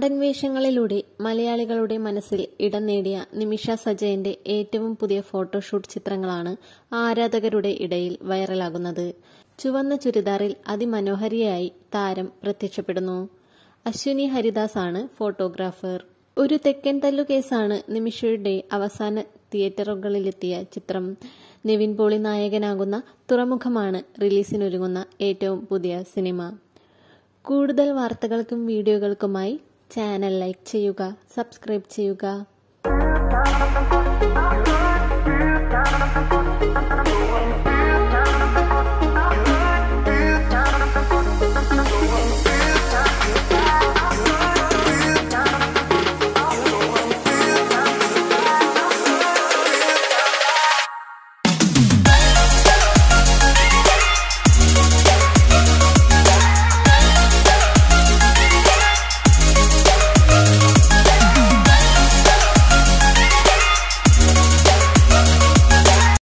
നാടൻ വേഷങ്ങളിലൂടെ മലയാളികളുടെ മനസ്സിൽ ഇടം നേടിയ നിമിഷ സജയന്റെ ഏറ്റവും പുതിയ ഫോട്ടോഷൂട്ട് ചിത്രങ്ങളാണ് ആരാധകരുടെ ഇടയിൽ വൈറലാകുന്നത് ചുവന്ന ചുരിദാറിൽ അതിമനോഹരിയായി താരം പ്രത്യക്ഷപ്പെടുന്നു അശ്വിനി ഹരിദാസ് ആണ് ഫോട്ടോഗ്രാഫർ ഒരു തെക്കൻ തല്ലു കേസാണ് നിമിഷയുടെ അവസാന തിയേറ്ററുകളിലെത്തിയ ചിത്രം നിവിൻ പോളി നായകനാകുന്ന തുറമുഖമാണ് റിലീസിനൊരുങ്ങുന്ന ഏറ്റവും പുതിയ സിനിമ കൂടുതൽ വാർത്തകൾക്കും വീഡിയോകൾക്കുമായി ചാനൽ ലൈക്ക് ചെയ്യുക സബ്സ്ക്രൈബ് ചെയ്യുക